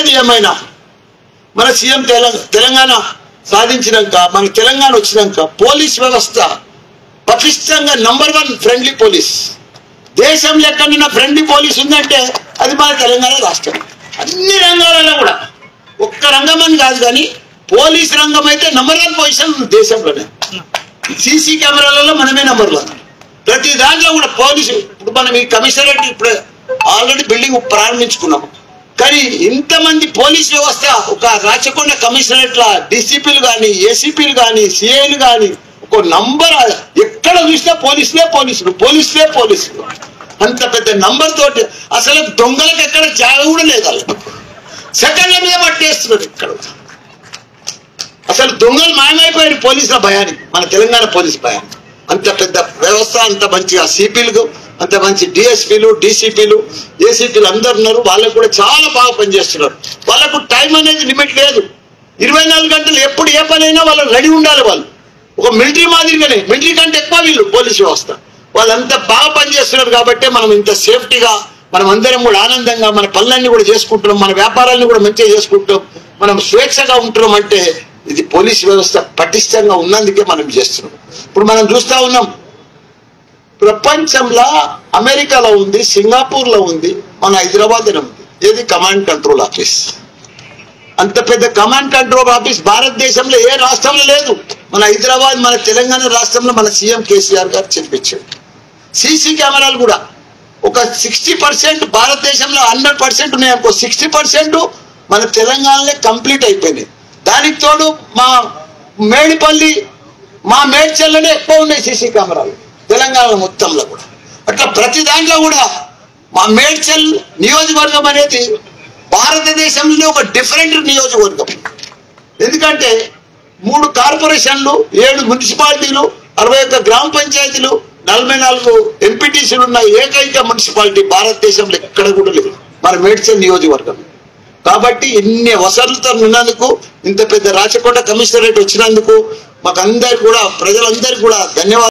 ఏది ఏమైనా మన సీఎం తెలంగాణ తెలంగాణ సాధించినాక మన తెలంగాణ వచ్చినాక పోలీస్ వ్యవస్థ పటిష్టంగా నంబర్ వన్ ఫ్రెండ్లీ పోలీస్ దేశంలో ఎక్కడైనా ఫ్రెండ్లీ పోలీస్ ఉందంటే అది మన తెలంగాణ రాష్ట్రం అన్ని రంగాలలో కూడా ఒక్క రంగం అని కాదు కానీ పోలీస్ రంగం అయితే నంబర్ వన్ పొజిషన్ దేశంలోనే సీసీ కెమెరాలలో మనమే నంబర్ వన్ ప్రతి దాంట్లో కూడా పోలీసు ఇప్పుడు మనం ఈ కమిషనరేట్ ఇప్పుడు ఆల్రెడీ బిల్డింగ్ ప్రారంభించుకున్నాం కానీ ఇంతమంది పోలీస్ వ్యవస్థ ఒక రాచకొండ కమిషనరేట్ల డీసీపీలు కానీ ఏసీపీలు కానీ సిఐలు కానీ ఒక నంబర్ ఎక్కడ చూసినా పోలీసులే పోలీసులు పోలీసులే పోలీసులు అంత పెద్ద నంబర్ తోటి అసలు దొంగలకు ఎక్కడ జాగ కూడా లేదు వాళ్ళకి. సెకండ్ల మీద పట్టేస్తున్నారు ఇక్కడ అసలు దొంగలు మాయమైపోయారు పోలీసుల భయానికి మన తెలంగాణ పోలీస్ భయానికి అంత పెద్ద వ్యవస్థ అంత మంచిగా సిపిలు అంత మంచి డిఎస్పీలు డీసీపీలు ఏసీపీలు అందరు ఉన్నారు వాళ్ళకు కూడా చాలా బాగా పనిచేస్తున్నారు వాళ్ళకు టైం అనేది లిమిట్ లేదు ఇరవై నాలుగు గంటలు ఎప్పుడు ఏ పనైనా వాళ్ళు రెడీ ఉండాలి వాళ్ళు ఒక మిలిటరీ మాదిరిగానే మిలిటరీ కంటే ఎక్కువ వీళ్ళు పోలీస్ వ్యవస్థ వాళ్ళంతా బాగా పనిచేస్తున్నారు కాబట్టి మనం ఇంత సేఫ్టీగా మనం అందరం కూడా ఆనందంగా మన పనులన్నీ కూడా చేసుకుంటున్నాం మన వ్యాపారాన్ని కూడా మంచిగా చేసుకుంటాం మనం స్వేచ్ఛగా ఉంటున్నాం అంటే ఇది పోలీస్ వ్యవస్థ పటిష్టంగా ఉన్నందుకే మనం చేస్తున్నాం ఇప్పుడు మనం చూస్తా ఉన్నాం ప్రపంచంలో అమెరికాలో ఉంది సింగపూర్ లో ఉంది మన హైదరాబాద్ ఉంది ఏది కమాండ్ కంట్రోల్ ఆఫీస్ అంత పెద్ద కమాండ్ కంట్రోల్ ఆఫీస్ భారతదేశంలో ఏ రాష్ట్రంలో లేదు మన హైదరాబాద్ మన తెలంగాణ రాష్ట్రంలో మన సీఎం కేసీఆర్ గారు చెప్పించాడు సీసీ కెమెరాలు కూడా ఒక సిక్స్టీ పర్సెంట్ భారతదేశంలో హండ్రెడ్ పర్సెంట్ ఉన్నాయి అనుకో సిక్స్టీ పర్సెంట్ మన తెలంగాణలో కంప్లీట్ అయిపోయినాయి దానికి తోడు మా మేడిపల్లి మా మేడ్చల్లోనే ఎక్కువ ఉన్నాయి సీసీ కెమెరాలు తెలంగాణ మొత్తంలో కూడా అట్లా ప్రతి దాంట్లో కూడా మా మేడ్చల్ నియోజకవర్గం అనేది భారతదేశంలో ఒక డిఫరెంట్ నియోజకవర్గం ఎందుకంటే మూడు కార్పొరేషన్లు ఏడు మున్సిపాలిటీలు అరవై ఒక్క గ్రామ పంచాయతీలు నలభై నాలుగు ఎంపీటీసీలు ఉన్న ఏకైక మున్సిపాలిటీ భారతదేశంలో ఎక్కడ కూడా లేదు మన మేడ్చల్ నియోజకవర్గం కాబట్టి ఇన్ని వసతులతో ఉన్నందుకు ఇంత పెద్ద రాచకొండ కమిషనరేట్ వచ్చినందుకు మాకందరికి కూడా ప్రజలందరికీ కూడా ధన్యవాదాలు